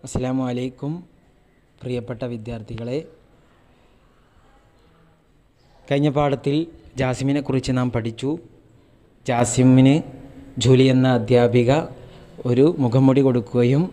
അസ്സലാമു അലൈക്കും പ്രിയപ്പെട്ട വിദ്യാർത്ഥികളെ കഴിഞ്ഞ പാഠത്തിൽ ജാസിമിനെ കുറിച്ച് നാം പഠിച്ചു ജാസിമിന് ജൂലി എന്ന അധ്യാപിക ഒരു മുഖംമൂടി കൊടുക്കുകയും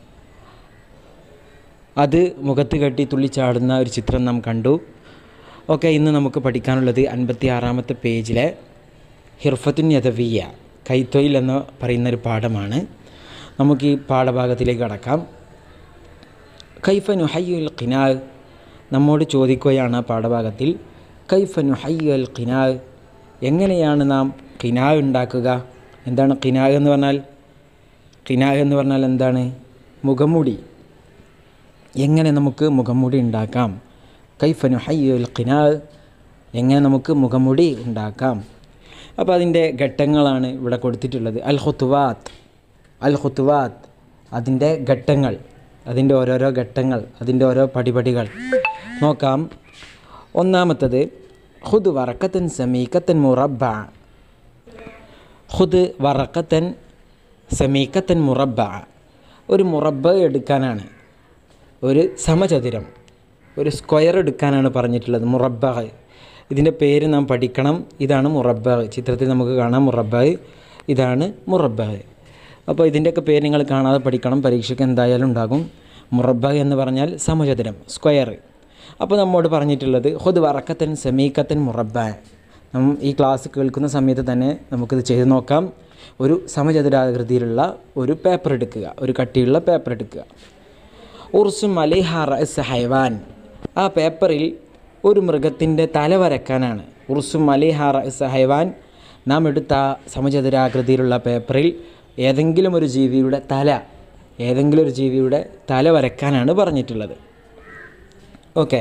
അത് മുഖത്ത് കെട്ടി തുള്ളിച്ചാടുന്ന ഒരു ചിത്രം നാം കണ്ടു ഓക്കെ ഇന്ന് നമുക്ക് പഠിക്കാനുള്ളത് അൻപത്തി ആറാമത്തെ പേജിലെ ഹിർഫത്തുൻ യദവിയ കൈത്തൊഴിൽ എന്ന് പറയുന്ന ഒരു പാഠമാണ് നമുക്ക് ഈ പാഠഭാഗത്തിലേക്ക് കടക്കാം കൈഫ നുഹയ്യുൽ ഖിനാൽ നമ്മോട് ചോദിക്കുകയാണ് ആ പാഠഭാഗത്തിൽ കൈഫ നുഹയ്യുൽ ഖിനാൽ എങ്ങനെയാണ് നാം ഖിനാ ഉണ്ടാക്കുക എന്താണ് ഖിനാ എന്ന് പറഞ്ഞാൽ ഖിനാ എന്ന് പറഞ്ഞാൽ എന്താണ് മുഖംമൂടി എങ്ങനെ നമുക്ക് മുഖംമൂടി ഉണ്ടാക്കാം കൈഫ നുഹയ്യുൽ ഖിനാൽ എങ്ങനെ നമുക്ക് മുഖംമൂടി ഉണ്ടാക്കാം അപ്പോൾ അതിൻ്റെ ഘട്ടങ്ങളാണ് ഇവിടെ കൊടുത്തിട്ടുള്ളത് അൽ ഹുത്തുവാത്ത് അൽ ഹുത്തുവാത്ത് അതിൻ്റെ ഘട്ടങ്ങൾ അതിൻ്റെ ഓരോരോ ഘട്ടങ്ങൾ അതിൻ്റെ ഓരോ പടിപടികൾ നോക്കാം ഒന്നാമത്തത് ഹുദ് വറക്കത്തൻ സമീക്കത്തൻ മുറബ ഹുദ് വറക്കത്തൻ സമീക്കത്തൻ മുറബ ഒരു മുറബ എടുക്കാനാണ് ഒരു സമചതുരം ഒരു സ്ക്വയർ എടുക്കാനാണ് പറഞ്ഞിട്ടുള്ളത് മുറബ ഇതിൻ്റെ പേര് നാം പഠിക്കണം ഇതാണ് മുറബ ചിത്രത്തിൽ നമുക്ക് കാണാം മുറബ ഇതാണ് മുറബ അപ്പോൾ ഇതിൻ്റെയൊക്കെ പേര് നിങ്ങൾ കാണാതെ പഠിക്കണം പരീക്ഷയ്ക്ക് എന്തായാലും ഉണ്ടാകും മുറബ എന്ന് പറഞ്ഞാൽ സമചതുരം സ്ക്വയർ അപ്പോൾ നമ്മോട് പറഞ്ഞിട്ടുള്ളത് ഹുദ് വറക്കത്തൻ സമീക്കത്തൻ മുറബ നാം ഈ ക്ലാസ് കേൾക്കുന്ന സമയത്ത് തന്നെ നമുക്കിത് ചെയ്ത് നോക്കാം ഒരു സമചതുരാകൃതിയിലുള്ള ഒരു പേപ്പർ എടുക്കുക ഒരു കട്ടിയുള്ള പേപ്പർ എടുക്കുക ഉർസും അലിഹ റസ് ഹൈവാൻ ആ പേപ്പറിൽ ഒരു മൃഗത്തിൻ്റെ തല വരയ്ക്കാനാണ് ഉർസും അലിഹ റസ് ഹൈവാൻ നാം എടുത്ത ആ സമചതുരാകൃതിയിലുള്ള പേപ്പറിൽ ഏതെങ്കിലും ഒരു ജീവിയുടെ തല ഏതെങ്കിലും ഒരു ജീവിയുടെ തല വരയ്ക്കാനാണ് പറഞ്ഞിട്ടുള്ളത് ഓക്കെ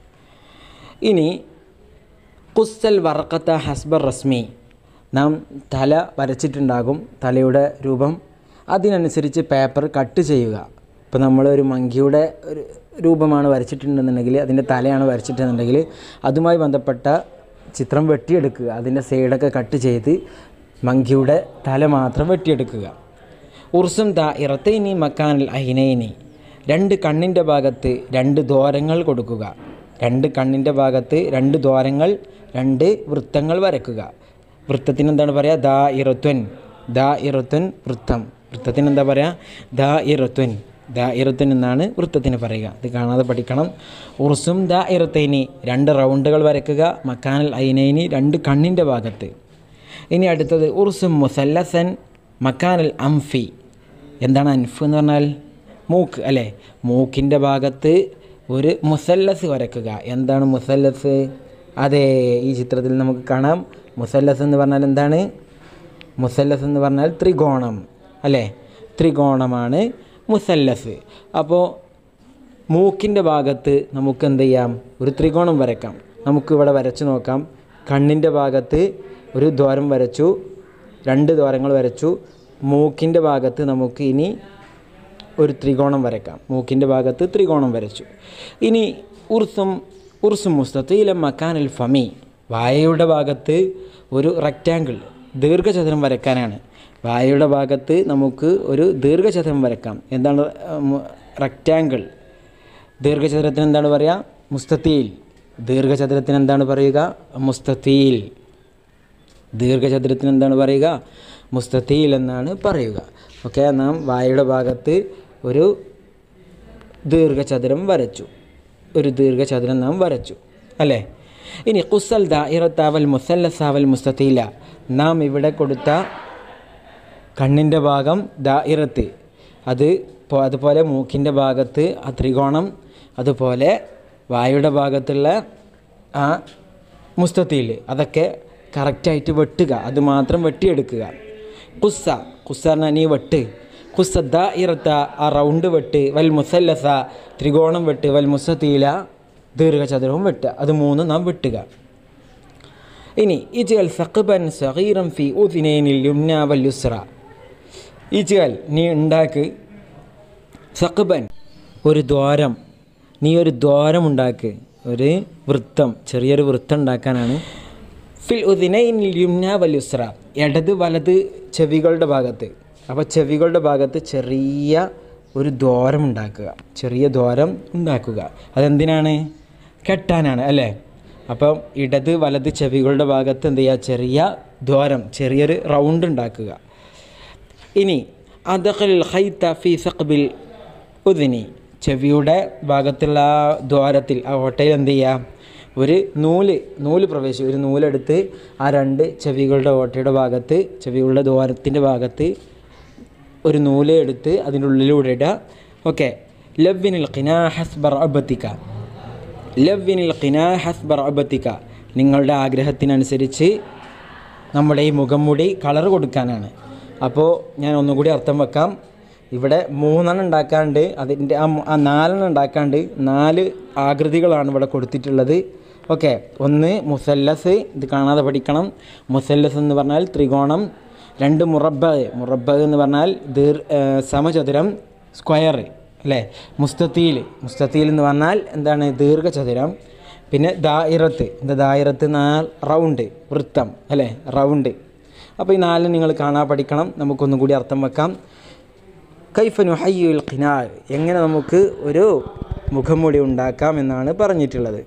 ഇനി കുസ്സൽ വറക്കത്ത ഹസ്ബർ റസ്മി നാം തല വരച്ചിട്ടുണ്ടാകും തലയുടെ രൂപം അതിനനുസരിച്ച് പേപ്പർ കട്ട് ചെയ്യുക ഇപ്പോൾ നമ്മളൊരു മങ്കിയുടെ ഒരു രൂപമാണ് വരച്ചിട്ടുണ്ടെന്നുണ്ടെങ്കിൽ അതിൻ്റെ തലയാണ് വരച്ചിട്ടുണ്ടെന്നുണ്ടെങ്കിൽ അതുമായി ബന്ധപ്പെട്ട ചിത്രം വെട്ടിയെടുക്കുക അതിൻ്റെ സൈഡൊക്കെ കട്ട് ചെയ്ത് മങ്കിയുടെ തല മാത്രം വെട്ടിയെടുക്കുക ഉർസും ദ ഇറത്തൈനി മക്കാനിൽ അഹിനൈനി രണ്ട് കണ്ണിൻ്റെ ഭാഗത്ത് രണ്ട് ദ്വാരങ്ങൾ കൊടുക്കുക രണ്ട് കണ്ണിൻ്റെ ഭാഗത്ത് രണ്ട് ദ്വാരങ്ങൾ രണ്ട് വൃത്തങ്ങൾ വരയ്ക്കുക വൃത്തത്തിന് എന്താണ് പറയുക ദാ ഇറത്വൻ ദാ ഇറത്വൻ വൃത്തം വൃത്തത്തിന് എന്താ പറയുക ദാ ഇറത്വൻ ദാ ഇറത്വൻ എന്നാണ് വൃത്തത്തിന് പറയുക ഇത് കാണാതെ പഠിക്കണം ഉർസും ദാ ഇറത്തൈനി രണ്ട് റൗണ്ടുകൾ വരയ്ക്കുക മക്കാനൽ ഐനൈനി രണ്ട് കണ്ണിൻ്റെ ഭാഗത്ത് ഇനി അടുത്തത് ഉർസും മുസല്ലസൻ മക്കാനൽ അംഫി എന്താണ് അൻഫ് എന്ന് പറഞ്ഞാൽ മൂക്ക് അല്ലേ മൂക്കിൻ്റെ ഭാഗത്ത് ഒരു മുസല്ലസ് വരയ്ക്കുക എന്താണ് മുസല്ലസ് അതെ ഈ ചിത്രത്തിൽ നമുക്ക് കാണാം മുസല്ലസ് എന്ന് പറഞ്ഞാൽ എന്താണ് മുസല്ലസ് എന്ന് പറഞ്ഞാൽ ത്രികോണം അല്ലേ ത്രികോണമാണ് മുസല്ലസ് അപ്പോൾ മൂക്കിൻ്റെ ഭാഗത്ത് നമുക്ക് എന്ത് ചെയ്യാം ഒരു ത്രികോണം വരയ്ക്കാം നമുക്ക് ഇവിടെ വരച്ച് നോക്കാം കണ്ണിൻ്റെ ഭാഗത്ത് ഒരു ദ്വാരം വരച്ചു രണ്ട് ദ്വാരങ്ങൾ വരച്ചു മൂക്കിൻ്റെ ഭാഗത്ത് നമുക്ക് ഇനി ഒരു ത്രികോണം വരയ്ക്കാം മൂക്കിൻ്റെ ഭാഗത്ത് ത്രികോണം വരച്ചു ഇനി ഉർസും ഉർസും മുസ്തീല മക്കാനൽ ഫമി വായയുടെ ഭാഗത്ത് ഒരു റെക്റ്റാങ്കിൾ ദീർഘചതുരം വരയ്ക്കാനാണ് വായയുടെ ഭാഗത്ത് നമുക്ക് ഒരു ദീർഘചതുരം വരയ്ക്കാം എന്താണ് റെക്റ്റാങ്കിൾ ദീർഘചതുരത്തിന് എന്താണ് പറയുക മുസ്തീൽ ദീർഘചതുരത്തിന് എന്താണ് പറയുക മുസ്തീൽ ദീർഘചതുരത്തിന് എന്താണ് പറയുക മുസ്തീൽ എന്നാണ് പറയുക ഓക്കെ നാം വായയുടെ ഭാഗത്ത് ഒരു ദീർഘചതുരം വരച്ചു ഒരു ദീർഘചതുരം നാം വരച്ചു അല്ലേ ഇനി കുസൽ ദായിറത്താവൽ മുസല്ലസാവൽ മുസ്തീല നാം ഇവിടെ കൊടുത്ത കണ്ണിൻ്റെ ഭാഗം ദായിറത്ത് അത് അതുപോലെ മൂക്കിൻ്റെ ഭാഗത്ത് ആ ത്രികോണം അതുപോലെ വായുടെ ഭാഗത്തുള്ള ആ മുസ്തത്തിൽ അതൊക്കെ കറക്റ്റായിട്ട് വെട്ടുക അത് മാത്രം വെട്ടിയെടുക്കുക കുസ്സ കുസ്സ പറഞ്ഞാൽ നീ വെട്ട് കുസ്സ ദ ഇറത്ത ആ റൗണ്ട് വെട്ട് വൽ മുസല്ലസ ത്രികോണം വെട്ട് വൽ മുസത്തീല ദീർഘചതുരവും വെട്ടുക അത് മൂന്നും നാം വെട്ടുക ഇനി ഇജ്ഗൽ സഖബൻ സഹീറം ഫി ഉദിനേനിൽ യുംന വൽ യുസ്ര ഇജ്ഗൽ നീ ഉണ്ടാക്ക് സഖബൻ ഒരു ദ്വാരം നീ ഒരു ദ്വാരം ഉണ്ടാക്ക് ഒരു വൃത്തം ചെറിയൊരു വൃത്തം ഉണ്ടാക്കാനാണ് ഫിൽ ഉദിനൈനിൽ യുംന വൽ യുസ്ര ഇടത് വലത് ചെവികളുടെ ഭാഗത്ത് അപ്പോൾ ചെവികളുടെ ഭാഗത്ത് ചെറിയ ഒരു ദ്വാരം ഉണ്ടാക്കുക ചെറിയ ദ്വാരം ഉണ്ടാക്കുക അതെന്തിനാണ് കെട്ടാനാണ് അല്ലേ അപ്പം ഇടത് വലത് ചെവികളുടെ ഭാഗത്ത് എന്ത് ചെയ്യുക ചെറിയ ദ്വാരം ചെറിയൊരു റൗണ്ട് ഉണ്ടാക്കുക ഇനി അദഖൽ ഖൈത്ത ഫി സഖ്ബിൽ ഉദിനി ചെവിയുടെ ഭാഗത്തുള്ള ആ ദ്വാരത്തിൽ ആ ഓട്ടയിൽ എന്ത് ചെയ്യുക ഒരു നൂല് നൂല് പ്രവേശിച്ച് ഒരു നൂലെടുത്ത് ആ രണ്ട് ചെവികളുടെ ഓട്ടയുടെ ഭാഗത്ത് ചെവികളുടെ ദ്വാരത്തിൻ്റെ ഭാഗത്ത് ഒരു നൂല് എടുത്ത് അതിൻ്റെ ഉള്ളിലൂടെ ഇടുക ഓക്കെ ലവ്വിനിൽ ഖിനാ ഹസ്ബർ അബത്തിക്ക ലവ്വിനിൽ ഖിനാ ഹസ്ബർ അബത്തിക്ക നിങ്ങളുടെ ആഗ്രഹത്തിനനുസരിച്ച് നമ്മുടെ ഈ മുഖം മൂടി കളർ കൊടുക്കാനാണ് അപ്പോൾ ഞാൻ ഒന്നുകൂടി അർത്ഥം വെക്കാം ഇവിടെ മൂന്നെണ്ണം ഉണ്ടാക്കാണ്ട് അതിൻ്റെ ആ മു- ആ നാലെണ്ണം ഉണ്ടാക്കാണ്ട് നാല് ആകൃതികളാണ് ഇവിടെ കൊടുത്തിട്ടുള്ളത് ഓക്കെ ഒന്ന് മുസല്ലസ് ഇത് കാണാതെ പഠിക്കണം മുസല്ലസ് എന്ന് പറഞ്ഞാൽ ത്രികോണം രണ്ട് മുറബ മുറബ എന്ന് പറഞ്ഞാൽ ദീർ ഏഹ് സമചതുരം സ്ക്വയർ അല്ലേ മുസ്തത്തീൽ മുസ്തത്തീൽ എന്ന് പറഞ്ഞാൽ എന്താണ് ദീർഘചതുരം പിന്നെ ദായിറത്ത് എന്താ ദായിറത്ത് എന്നാൽ റൗണ്ട് വൃത്തം അല്ലേ റൗണ്ട് അപ്പോൾ ഈ നാല് നിങ്ങൾ കാണാൻ പഠിക്കണം നമുക്കൊന്നും കൂടി അർത്ഥം വെക്കാം കൈഫനു ഹയ്യുൽ ഖിനാ എങ്ങനെ നമുക്ക് ഒരു മുഖംമൂടി ഉണ്ടാക്കാം എന്നാണ് പറഞ്ഞിട്ടുള്ളത്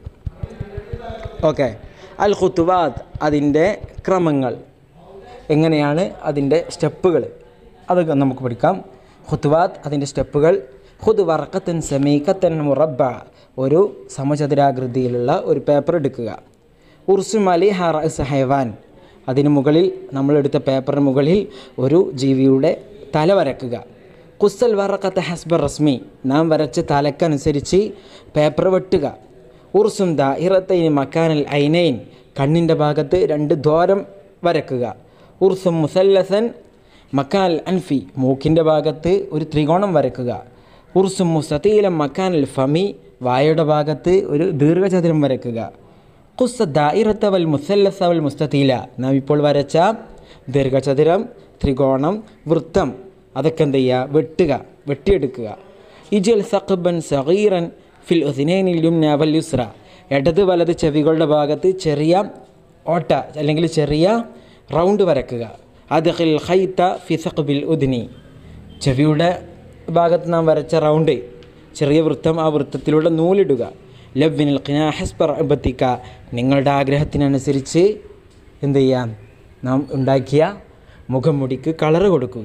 ഓക്കെ അൽ ഖുത്തുവാത്ത് അതിൻ്റെ ക്രമങ്ങൾ എങ്ങനെയാണ് അതിൻ്റെ സ്റ്റെപ്പുകൾ അതൊക്കെ നമുക്ക് പഠിക്കാം ഖുത്തുവാത്ത് അതിൻ്റെ സ്റ്റെപ്പുകൾ ഖുദ് വറക്കത്തൻ സമീക്കത്തൻ മുറബ ഒരു സമചതുരാകൃതിയിലുള്ള ഒരു പേപ്പർ എടുക്കുക ഉർസും അലി ഹറസ് ഹൈവാൻ അതിന് മുകളിൽ നമ്മളെടുത്ത പേപ്പറിന് മുകളിൽ ഒരു ജീവിയുടെ തല വരക്കുക കുസ്സൽ വറക്കത്ത് ഹസ്ബർ റസ്മി നാം വരച്ച തലക്കനുസരിച്ച് പേപ്പർ വെട്ടുക ഉർസും ദാഹിറത്തൈൻ മക്കാനൽ ഐനൈൻ കണ്ണിൻ്റെ ഭാഗത്ത് രണ്ട് ദ്വാരം വരക്കുക ഉർസും മുസല്ലസൻ മക്കാൽ അൻഫി മൂക്കിൻ്റെ ഭാഗത്ത് ഒരു ത്രികോണം വരക്കുക ഉർസും മുസതീലം മക്കാനൽ ഫമി വായയുടെ ഭാഗത്ത് ഒരു ദീർഘചതുരം വരക്കുക ഖുസ്സ ദായിറത്ത വൽ മുസല്ലസ വൽ മുസ്തതീല നാം ഇപ്പോൾ വരച്ച ദീർഘചതുരം ത്രികോണം വൃത്തം അതൊക്കെ എന്ത് ചെയ്യുക വെട്ടുക വെട്ടിയെടുക്കുക ഇജൽ സഖബൻ സഗീറൻ ഫിൽ ഉസിനൈനിൽ യുംന വൽ യുസ്ര ഇടത് വലത് ചെവികളുടെ ഭാഗത്ത് ചെറിയ ഓട്ട അല്ലെങ്കിൽ ചെറിയ റൗണ്ട് വരക്കുക അദ്ഖിൽ ഖൈത്ത ഫി സഖബിൽ ഉദ്നി ചെവിയുടെ ഭാഗത്ത് നാം വരച്ച റൗണ്ട് ചെറിയ വൃത്തം ആ വൃത്തത്തിലൂടെ നൂലിടുക ലവ്വിനിൽ ഖിനാഹസ്ബർ അബത്തിക്ക നിങ്ങളുടെ ആഗ്രഹത്തിനനുസരിച്ച് എന്ത് ചെയ്യാം നാം ഉണ്ടാക്കിയ മുഖംമുടിക്ക് കളറ് കൊടുക്കുക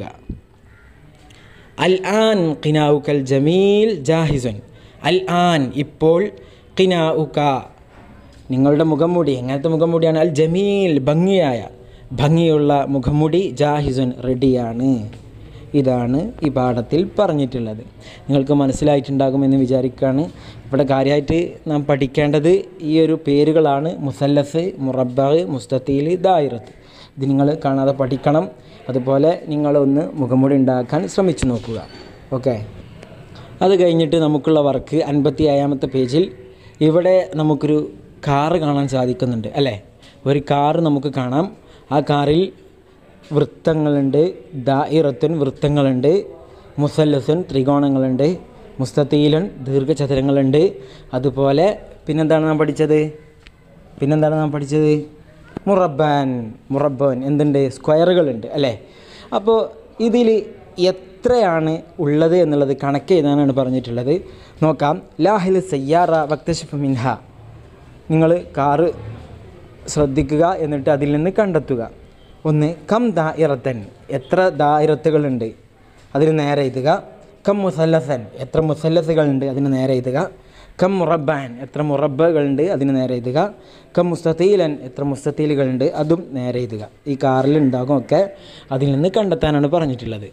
അൽ ആൻ ഖിനാവുക്കൽ ജമീൽ ജാഹിസുൻ അൽ ആൻ ഇപ്പോൾ ഖിനാവുക നിങ്ങളുടെ മുഖംമൂടി എങ്ങനത്തെ മുഖംമൂടിയാണ് അൽ ജമീൽ ഭംഗിയായ ഭംഗിയുള്ള മുഖംമൂടി ജാഹിസുൻ റെഡിയാണ് ഇതാണ് ഈ പാഠത്തിൽ പറഞ്ഞിട്ടുള്ളത് നിങ്ങൾക്ക് മനസ്സിലായിട്ടുണ്ടാകുമെന്ന് വിചാരിക്കുകയാണ് ഇവിടെ കാര്യമായിട്ട് നാം പഠിക്കേണ്ടത് ഈ ഒരു പേരുകളാണ് മുസല്ലസ് മുറബ് മുസ്തത്തീൽ ദായിറത്ത് ഇത് നിങ്ങൾ കാണാതെ പഠിക്കണം അതുപോലെ നിങ്ങളൊന്ന് മുഖംമൂടി ഉണ്ടാക്കാൻ ശ്രമിച്ചു നോക്കുക ഓക്കെ അത് കഴിഞ്ഞിട്ട് നമുക്കുള്ള വർക്ക് അൻപത്തി ഏഴാമത്തെ പേജിൽ ഇവിടെ നമുക്കൊരു കാറ് കാണാൻ സാധിക്കുന്നുണ്ട് അല്ലേ ഒരു കാറ് നമുക്ക് കാണാം ആ കാറിൽ വൃത്തങ്ങളുണ്ട് ദായിറത്തുൻ വൃത്തങ്ങളുണ്ട് മുസല്ലസുൻ ത്രികോണങ്ങളുണ്ട് മുസ്തത്തീലുൻ ദീർഘചതുരങ്ങളുണ്ട് അതുപോലെ പിന്നെന്താണ് നാം പഠിച്ചത് പിന്നെന്താണ് നാം പഠിച്ചത് മുറബാൻ മുറബൻ എന്തുണ്ട് സ്ക്വയറുകളുണ്ട് അല്ലേ അപ്പോൾ ഇതിൽ എത്രയാണ് ഉള്ളത് എന്നുള്ളത് കണക്ക് എഴുതാനാണ് പറഞ്ഞിട്ടുള്ളത് നോക്കാം ലാഹിൽ സയ്യാറ വക്തശഫ് മിൻഹ നിങ്ങൾ കാറ് ശ്രദ്ധിക്കുക എന്നിട്ട് അതിൽ നിന്ന് കണ്ടെത്തുക ഒന്ന് കം ദായിറത്തൻ എത്ര ദായിറത്തുകളുണ്ട് അതിന് നേരെ എഴുതുക കം മുസല്ലസൻ എത്ര മുസല്ലസുകളുണ്ട് അതിന് നേരെ എഴുതുക കം മുറബാൻ എത്ര മുറബകളുണ്ട് അതിന് നേരെ എഴുതുക കം മുസ്തീലൻ എത്ര മുസ്തീലുകളുണ്ട് അതും നേരെ എഴുതുക ഈ കാറിൽ ഉണ്ടാകും ഒക്കെ അതിൽ നിന്ന് കണ്ടെത്താനാണ് പറഞ്ഞിട്ടുള്ളത്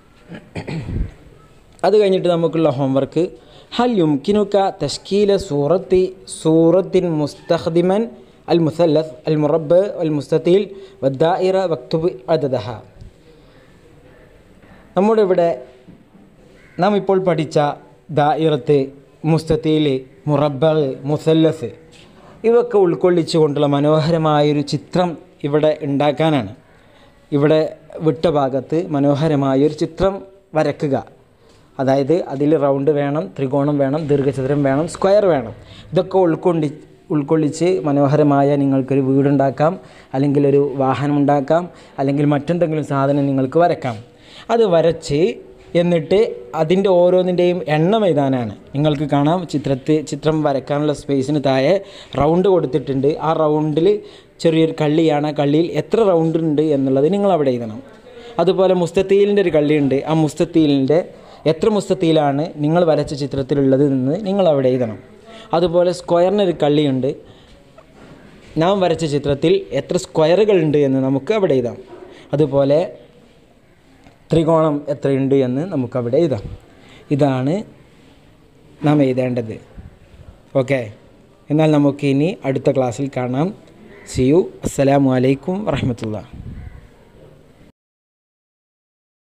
അത് കഴിഞ്ഞിട്ട് നമുക്കുള്ള ഹോംവർക്ക് ഹൽ യുംകിനുക തഷ്കീല സൂറത്തി സൂറത്തിൻ മുസ്തഖ്ദിമൻ അൽ മുസല്ലസ് അൽ മുറബ് അൽ മുസ്തീൽ വദ്ദായിറ വക്തുബ് അദദഹ നമ്മുടെ ഇവിടെ നാം ഇപ്പോൾ പഠിച്ച ദായിറത്ത് മുസ്തീൽ മുറബ് മുസല്ലസ് ഇവയൊക്കെ ഉൾക്കൊള്ളിച്ചുകൊണ്ടുള്ള മനോഹരമായൊരു ചിത്രം ഇവിടെ ഉണ്ടാക്കാനാണ് ഇവിടെ വിട്ട ഭാഗത്ത് മനോഹരമായൊരു ചിത്രം വരക്കുക അതായത് അതിൽ റൗണ്ട് വേണം ത്രികോണം വേണം ദീർഘചതുരം വേണം സ്ക്വയർ വേണം ഇതൊക്കെ ഉൾക്കൊണ്ടി ഉൾക്കൊള്ളിച്ച് മനോഹരമായ നിങ്ങൾക്കൊരു വീടുണ്ടാക്കാം അല്ലെങ്കിൽ ഒരു വാഹനം ഉണ്ടാക്കാം അല്ലെങ്കിൽ മറ്റെന്തെങ്കിലും സാധനം നിങ്ങൾക്ക് വരക്കാം അത് വരച്ച് എന്നിട്ട് അതിൻ്റെ ഓരോന്നിൻ്റെയും എണ്ണം എഴുതാനാണ് നിങ്ങൾക്ക് കാണാം ചിത്രത്തിൽ ചിത്രം വരയ്ക്കാനുള്ള സ്പേസിന് താഴെ റൗണ്ട് കൊടുത്തിട്ടുണ്ട് ആ റൗണ്ടിൽ ചെറിയൊരു കള്ളിയാണ് ആ കള്ളിയിൽ എത്ര റൗണ്ട് ഉണ്ട് എന്നുള്ളത് നിങ്ങൾ അവിടെ എഴുതണം അതുപോലെ മുസ്തത്തീലിൻ്റെ ഒരു കള്ളിയുണ്ട് ആ മുസ്തത്തീലിൻ്റെ എത്ര മുസ്തത്തീലാണ് നിങ്ങൾ വരച്ച ചിത്രത്തിലുള്ളത് എന്ന് നിങ്ങൾ അവിടെ എഴുതണം അതുപോലെ സ്ക്വയറിനൊരു കള്ളിയുണ്ട് നാം വരച്ച ചിത്രത്തിൽ എത്ര സ്ക്വയറുകൾ ഉണ്ട് എന്ന് നമുക്ക് അവിടെ എഴുതാം അതുപോലെ ത്രികോണം എത്രയുണ്ട് എന്ന് നമുക്കവിടെ എഴുതാം ഇതാണ് നാം എഴുതേണ്ടത് ഓക്കെ എന്നാൽ നമുക്ക് ഇനി അടുത്ത ക്ലാസ്സിൽ കാണാം സി യു അസ്സലാമു അലൈക്കും വറഹമത്തുള്ള